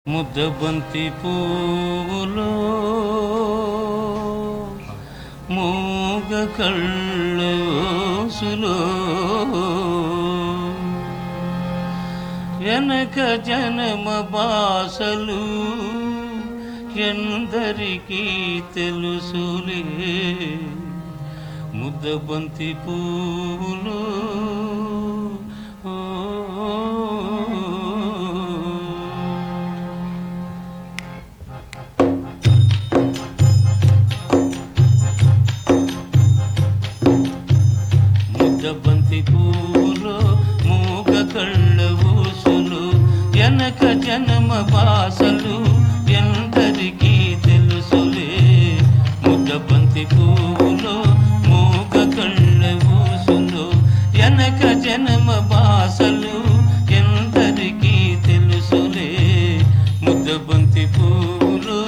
ముద్దబంతి పువ్వులో మూగ కళ్ళోసులో వెనక జనమ బాసలు ఎందరికీ తెలుసులే ముద్దబంతి పువ్వులో ముద్దబంతి పూలో మూగ కళ్ళ ఊసులు వెనక జనమ బాసలు ఎందరికీ తెలుసులే ముద్దబంతి పూలో మూగ కళ్ళ ఊసులు వెనక జనమ బాసలు ఎందరికీ తెలుసులే ముద్దబంతి పూలో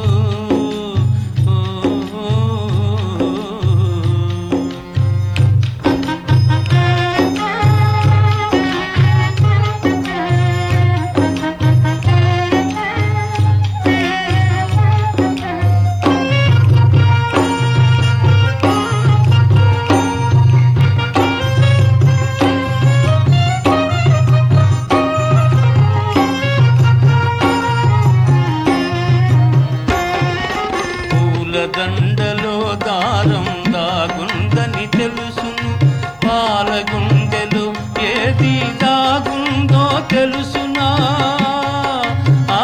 పూల దండలో దారం దాగుందని తెలుసును పాల గుండెలో ఏది దాగుందో తెలుసునా ఆ.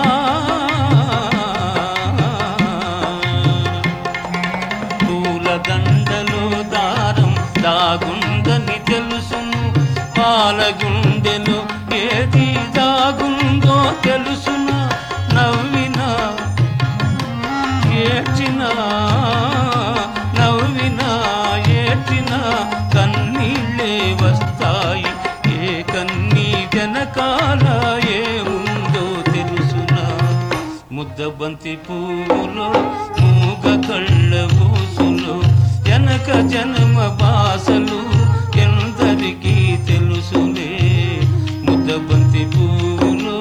పూల దండలో దారం దాగుందని తెలుసును పాల గుండెలో ఏది దాగుందో తెలుసునా నవ్వినా ఏడ్చినా నవ్వినా ఏడ్చినా కన్నీళ్ళే వస్తాయి ఏ కన్నీ వెనకాల ఏముందో తెలుసునా ముద్దబంతి పువ్వులో మూగ కళ్ళ ఊసులో వెనక జన్మ బాసలు ఎందరికీ తెలుసులే ముద్దబంతి పువ్వులో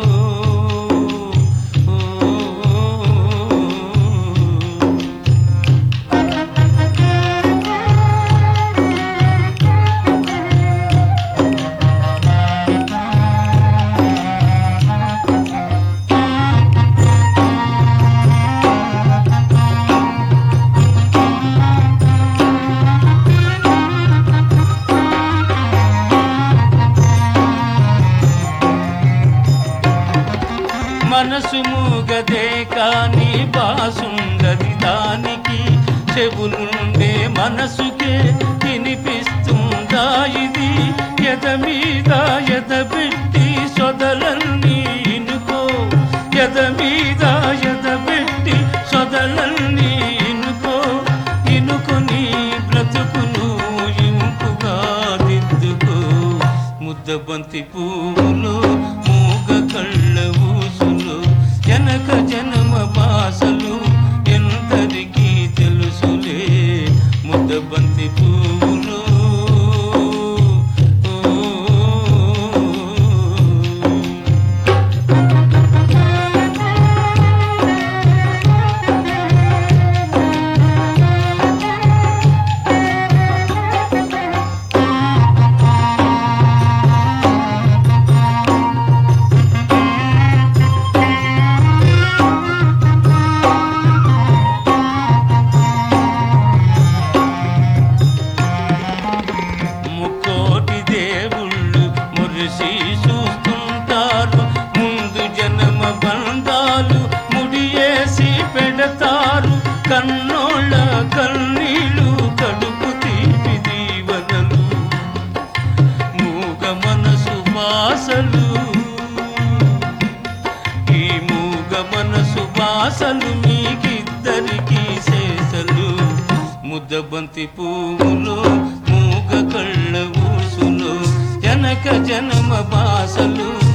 మనసు మూగదే కాని బాసుండది దానికి చెవులుండే మనసుకే వినిపిస్తుందా ఇది ఎద మీద ఎద పెట్టి సొదలన్నీ ఇనుకో ఎద మీద ఎద పెట్టి సొదలన్నీ ఇనుకో ఇనుకొని బ్రతుకును ఇంపుగా దిద్దుకో ముద్దబంతి పువ్వులు మూగ కళ్ళ ఊసులు వెనక జనమ బాసలు ఎందరికీ తెలుసులే ముద్దబంతి పువ్వులు ముక్కోటి దేవుళ్ళు మురిసి చూస్తుంటారు ముందు జన్మ బంధాలు ముడియేసి పెడతారు కన్నోళ్ళ కన్నీళ్ళు కడుపు తీపి దీవనలు మూగ మనసు బాసలు ఈ మూగ మనసు బాసలు మీకిద్దరికి శేషలు ముద్దబంతి పువ్వులు మూగ కళ్ళ ఊసులు జనక జనమ బాసలు